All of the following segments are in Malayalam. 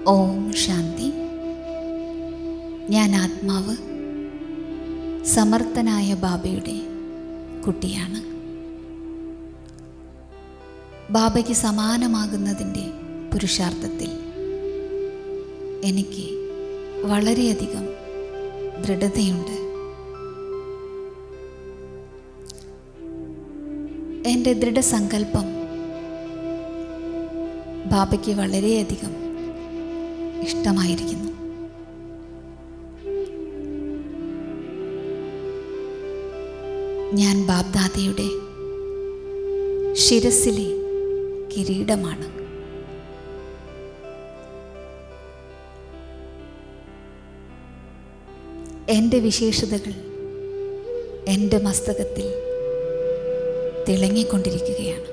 ഓം ശാന്തി ഞാൻ ആത്മാവ് സമർത്ഥനായ ബാബയുടെ കുട്ടിയാണ് ബാബയ്ക്ക് സമാനമാകുന്നതിൻ്റെ പുരുഷാർത്ഥത്തിൽ എനിക്ക് വളരെയധികം ദൃഢതയുണ്ട് എൻ്റെ ദൃഢസങ്കല്പം ബാബയ്ക്ക് വളരെയധികം ഇഷ്ടമായിരിക്കുന്നു ഞാൻ ബാബ്ദാദയുടെ ശിരസിലെ കിരീടമാണ് എൻ്റെ വിശേഷതകൾ എൻ്റെ മസ്തകത്തിൽ തിളങ്ങിക്കൊണ്ടിരിക്കുകയാണ്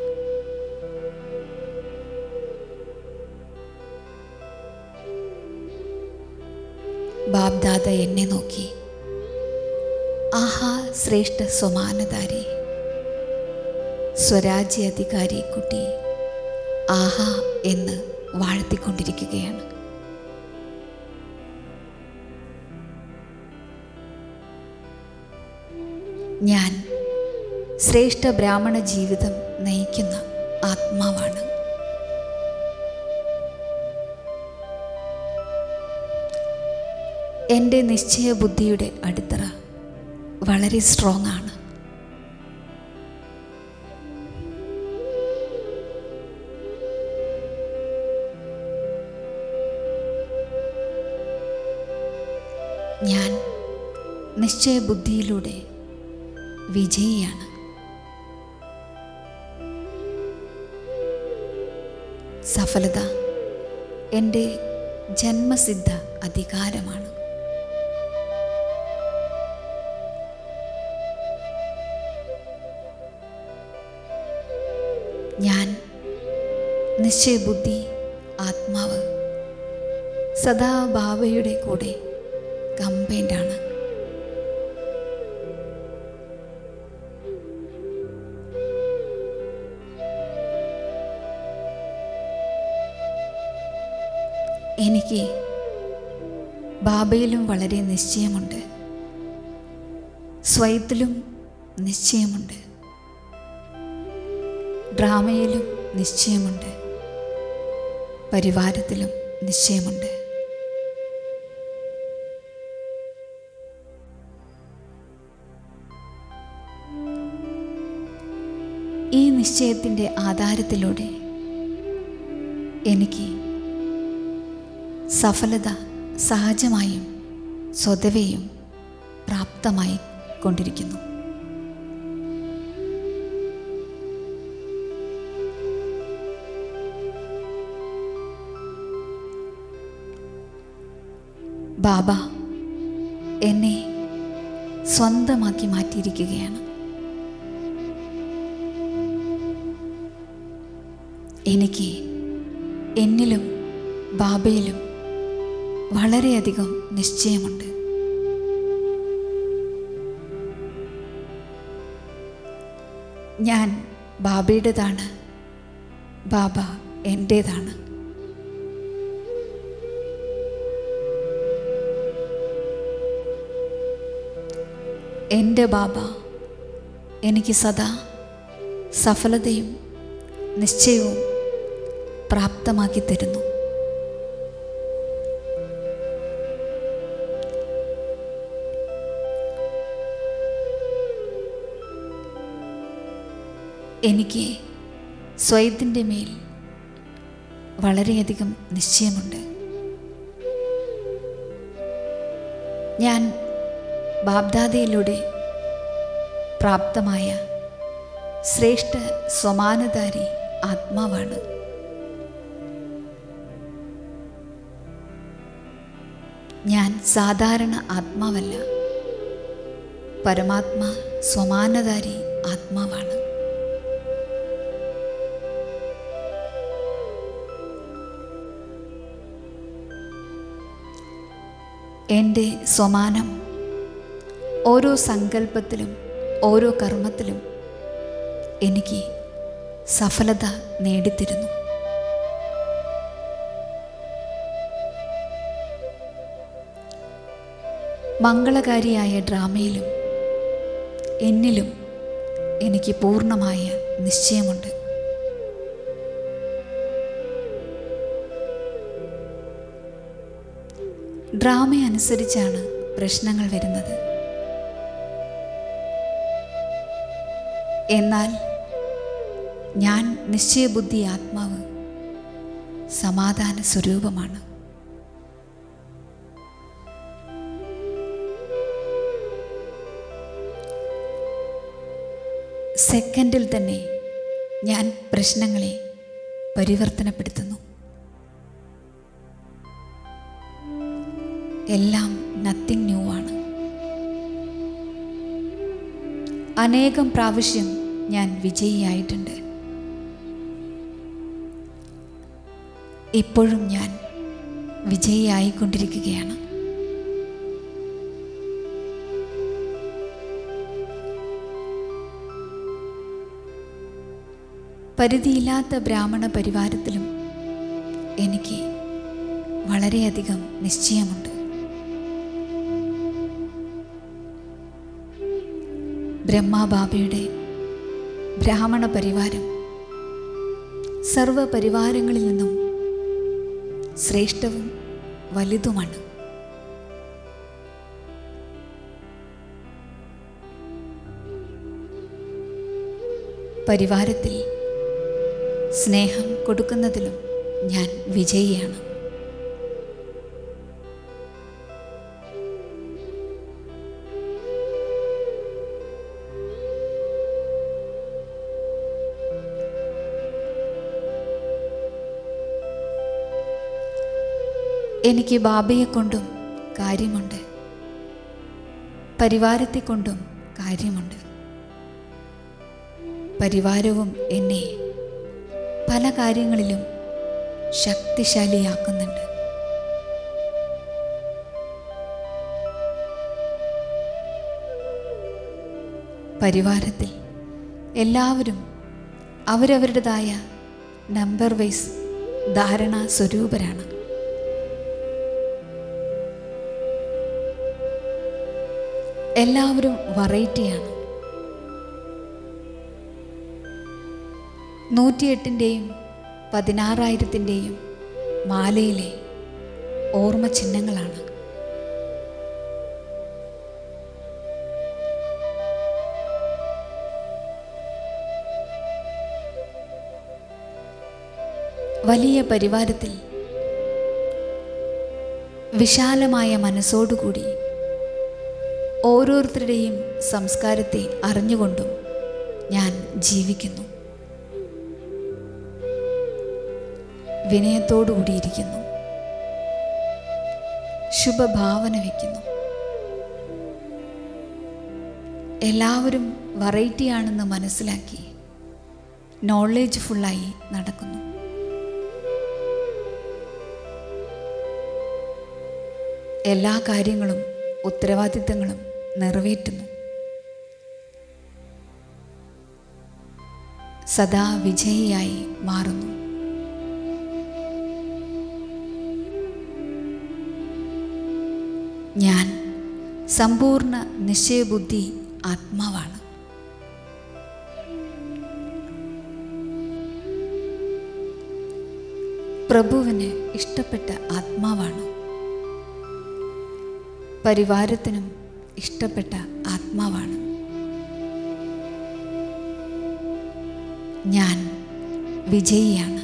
ബാബ്ദാദ എന്നെ നോക്കി ആഹാ ശ്രേഷ്ഠ സ്വമാനധാരി സ്വരാജ്യ അധികാരി കുട്ടി ആഹാ എന്ന് വാഴ്ത്തിക്കൊണ്ടിരിക്കുകയാണ് ഞാൻ ശ്രേഷ്ഠ ബ്രാഹ്മണ ജീവിതം നയിക്കുന്ന ആത്മാവാണ് എൻ്റെ നിശ്ചയ ബുദ്ധിയുടെ അടിത്തറ വളരെ സ്ട്രോങ് ആണ് ഞാൻ നിശ്ചയ ബുദ്ധിയിലൂടെ വിജയിയാണ് സഫലത എൻ്റെ ജന്മസിദ്ധ അധികാരമാണ് ഞാൻ നിശ്ചയബുദ്ധി ആത്മാവ് സദാ ബാബയുടെ കൂടെ കമ്പൈൻഡാണ് എനിക്ക് ബാബയിലും വളരെ നിശ്ചയമുണ്ട് സ്വയത്തിലും നിശ്ചയമുണ്ട് ഡ്രാമയിലും നിശ്ചയമുണ്ട് പരിവാരത്തിലും നിശ്ചയമുണ്ട് ഈ നിശ്ചയത്തിൻ്റെ ആധാരത്തിലൂടെ എനിക്ക് സഫലത സഹജമായും സ്വതവേയും പ്രാപ്തമായി കൊണ്ടിരിക്കുന്നു ബാബ എന്നെ സ്വന്തമാക്കി മാറ്റിയിരിക്കുകയാണ് എനിക്ക് എന്നിലും ബാബയിലും വളരെയധികം നിശ്ചയമുണ്ട് ഞാൻ ബാബയുടേതാണ് ബാബ എൻ്റേതാണ് എൻ്റെ ബാബ എനിക്ക് സദാ സഫലതയും നിശ്ചയവും പ്രാപ്തമാക്കി തരുന്നു എനിക്ക് സ്വയത്തിൻ്റെ മേൽ വളരെയധികം നിശ്ചയമുണ്ട് ഞാൻ ബാബ്ദാദയിലൂടെ പ്രാപ്തമായ ശ്രേഷ്ഠ സ്വമാനധാരി ആത്മാവാണ് ഞാൻ സാധാരണ ആത്മാവല്ല പരമാത്മാ സ്വമാനധാരി ആത്മാവാണ് എൻ്റെ സ്വമാനം ഓരോ സങ്കല്പത്തിലും ഓരോ കർമ്മത്തിലും എനിക്ക് സഫലത നേടിത്തരുന്നു മംഗളകാരിയായ ഡ്രാമയിലും എന്നിലും എനിക്ക് പൂർണ്ണമായ നിശ്ചയമുണ്ട് ഡ്രാമ അനുസരിച്ചാണ് പ്രശ്നങ്ങൾ വരുന്നത് എന്നാൽ ഞാൻ നിശ്ചയബുദ്ധി ആത്മാവ് സമാധാന സ്വരൂപമാണ് സെക്കൻഡിൽ തന്നെ ഞാൻ പ്രശ്നങ്ങളെ പരിവർത്തനപ്പെടുത്തുന്നു എല്ലാം നത്തിങ് ന്യൂ ആണ് അനേകം പ്രാവശ്യം ഞാൻ വിജയിയായിട്ടുണ്ട് ഇപ്പോഴും ഞാൻ വിജയിയായിക്കൊണ്ടിരിക്കുകയാണ് പരിധിയില്ലാത്ത ബ്രാഹ്മണ പരിവാരത്തിലും എനിക്ക് വളരെയധികം നിശ്ചയമുണ്ട് ബ്രഹ്മാബാബയുടെ ബ്രാഹ്മണ പരിവാരം സർവ പരിവാരങ്ങളിൽ നിന്നും ശ്രേഷ്ഠവും വലുതുമാണ് പരിവാരത്തിൽ സ്നേഹം കൊടുക്കുന്നതിലും ഞാൻ വിജയിയാണ് എനിക്ക് ബാബയെ കൊണ്ടും കാര്യമുണ്ട് പരിവാരത്തെ കൊണ്ടും കാര്യമുണ്ട് പരിവാരവും എന്നെ പല കാര്യങ്ങളിലും ശക്തിശാലിയാക്കുന്നുണ്ട് പരിവാരത്തിൽ എല്ലാവരും അവരവരുടേതായ നമ്പർ വൈസ് ധാരണ സ്വരൂപരാണ് എല്ലാവരും വെറൈറ്റിയാണ് നൂറ്റിയെട്ടിൻ്റെയും പതിനാറായിരത്തിൻ്റെയും മാലയിലെ ഓർമ്മ ചിഹ്നങ്ങളാണ് വലിയ പരിവാരത്തിൽ വിശാലമായ മനസ്സോടുകൂടി ഓരോരുത്തരുടെയും സംസ്കാരത്തെ അറിഞ്ഞുകൊണ്ടും ഞാൻ ജീവിക്കുന്നു വിനയത്തോടുകൂടിയിരിക്കുന്നു ശുഭഭാവന വയ്ക്കുന്നു എല്ലാവരും വെറൈറ്റിയാണെന്ന് മനസ്സിലാക്കി നോളേജ് ഫുള്ളായി നടക്കുന്നു എല്ലാ കാര്യങ്ങളും ഉത്തരവാദിത്തങ്ങളും നിറവേറ്റുന്നു സദാ വിജയിയായി മാറുന്നു ഞാൻ സമ്പൂർണ്ണ നിശ്ചയബുദ്ധി ആത്മാവാണ് പ്രഭുവിന് ഇഷ്ടപ്പെട്ട ആത്മാവാണ് പരിവാരത്തിനും ഇഷ്ടപ്പെട്ട ആത്മാവാണ് ഞാൻ വിജയിയാണ്